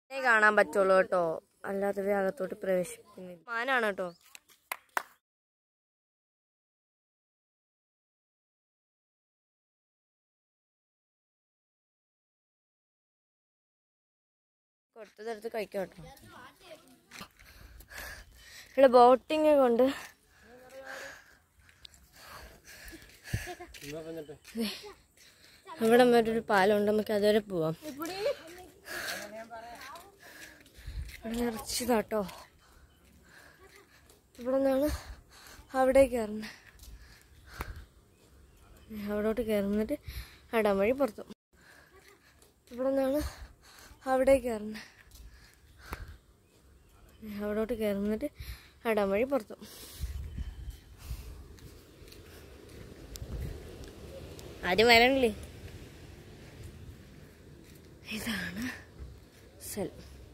ഇതേ കാണാൻ പറ്റുള്ളൂ കേട്ടോ അല്ലാതെ അകത്തോട്ട് പ്രവേശിക്കുന്നില്ല മാനാണ് കേട്ടോ കൊടുത്തതെടുത്ത് കഴിക്കാം കേട്ടോ ഇവിടെ ബോട്ടിങ് കൊണ്ട് അവിടെ വരെ ഒരു പാലമുണ്ട് നമുക്ക് അതുവരെ പോവാം ഇവിടെ നിറച്ചതാട്ടോ ഇവിടെ നിന്നാണ് അവിടേക്ക് കയറുന്നത് അവിടോട്ട് കയറുന്നിട്ട് ഇടം വഴി പുറത്തും ഇവിടെ നിന്നാണ് അവിടേക്ക് കയറുന്നത് അവിടോട്ട് കയറുന്നിട്ട് ഇടം വഴി പുറത്തും ആദ്യം വരണില്ലേ ഇതാണ് സെൽ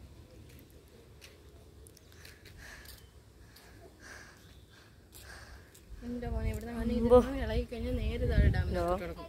എന്റെ മോനെ ഇവിടെ ഇളകി കഴിഞ്ഞാൽ നേരെ താഴെ ഡാമിലോട്ട് കിടക്കും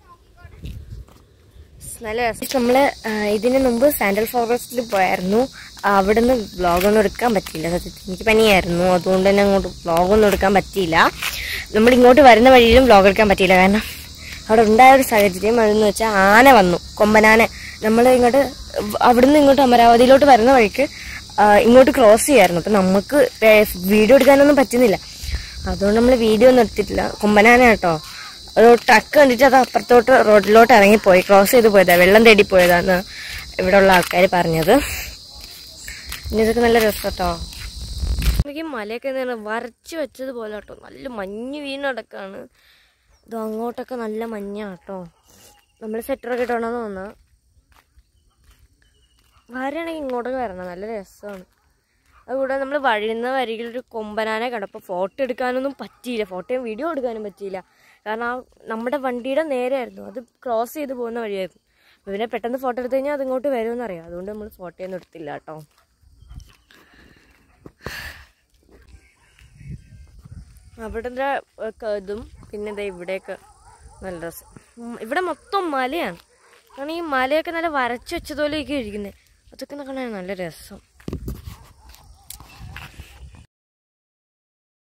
നല്ല നമ്മള് ആ, ഇതിന് മുമ്പ് സാൻഡൽ ഫോറസ്റ്റിൽ പോയായിരുന്നു അവിടുന്ന് വ്ളോഗൊന്നും എടുക്കാൻ പറ്റിയില്ല സത്യത്തിൽ എനിക്ക് പനിയായിരുന്നു അതുകൊണ്ട് തന്നെ അങ്ങോട്ട് വ്ളോഗൊന്നും എടുക്കാൻ പറ്റിയില്ല നമ്മൾ ഇങ്ങോട്ട് വരുന്ന വഴിയിലും വ്ളോഗ് എടുക്കാൻ പറ്റിയില്ല കാരണം അവിടെ ഉണ്ടായ ഒരു സാഹചര്യം അതെന്ന് വെച്ചാൽ ആന വന്നു കൊമ്പനാന നമ്മൾ ഇങ്ങോട്ട് അവിടുന്ന് ഇങ്ങോട്ട് അമരാവതിയിലോട്ട് വരുന്ന വഴിക്ക് ആ, ഇങ്ങോട്ട് ക്രോസ് ചെയ്യായിരുന്നു അപ്പം നമുക്ക് വീഡിയോ എടുക്കാനൊന്നും പറ്റുന്നില്ല അതുകൊണ്ട് നമ്മൾ വീഡിയോ ഒന്നും എടുത്തിട്ടില്ല കൊമ്പനാന കേട്ടോ ഒരു ട്രക്ക് കണ്ടിട്ട് അത് അപ്പുറത്തോട്ട് റോഡിലോട്ട് ഇറങ്ങിപ്പോയി ക്രോസ് ചെയ്ത് പോയതാ വെള്ളം തേടി പോയതാന്ന് ഇവിടെ ഉള്ള ആൾക്കാർ പറഞ്ഞത് ഇനി ഇതൊക്കെ നല്ല രസം കേട്ടോ എനിക്ക് ഈ മലയൊക്കെ എന്ന് പറഞ്ഞാൽ വരച്ച് വെച്ചതുപോലെ കേട്ടോ നല്ല മഞ്ഞ് വീണ് കിടക്കാണ് ഇത് അങ്ങോട്ടൊക്കെ നല്ല മഞ്ഞാ കേട്ടോ നമ്മൾ സെറ്ററൊക്കെ ഇട്ടോണ്ടെന്ന് തോന്നുന്നു വരണമെങ്കിൽ ഇങ്ങോട്ടൊക്കെ വരണം നല്ല രസമാണ് അതുകൂടാതെ നമ്മൾ വഴിയുന്ന വരികിൽ ഒരു കൊമ്പനാനെ കണ്ടപ്പോൾ ഫോട്ടോ എടുക്കാനൊന്നും പറ്റിയില്ല ഫോട്ടോയും വീഡിയോ എടുക്കാനും പറ്റിയില്ല കാരണം ആ നമ്മുടെ വണ്ടിയുടെ നേരെയായിരുന്നു അത് ക്രോസ് ചെയ്ത് പോകുന്ന വഴിയായിരുന്നു അപ്പോൾ പിന്നെ പെട്ടെന്ന് ഫോട്ടോ എടുത്തു കഴിഞ്ഞാൽ അതിങ്ങോട്ട് വരുമെന്ന് അറിയാം അതുകൊണ്ട് നമ്മൾ ഫോട്ടോയൊന്നും എടുത്തില്ല കേട്ടോ അവിടുത്തെ ഒക്കെ ഇതും പിന്നെ ദേ ഇവിടെയൊക്കെ നല്ല രസം ഉം, ഇവിടെ മൊത്തം മലയാണ് കാരണം ഈ മലയൊക്കെ നല്ല വരച്ച് വെച്ചതുപോലെയൊക്കെ ഇരിക്കുന്നത് അതൊക്കെ കാണാൻ നല്ല രസം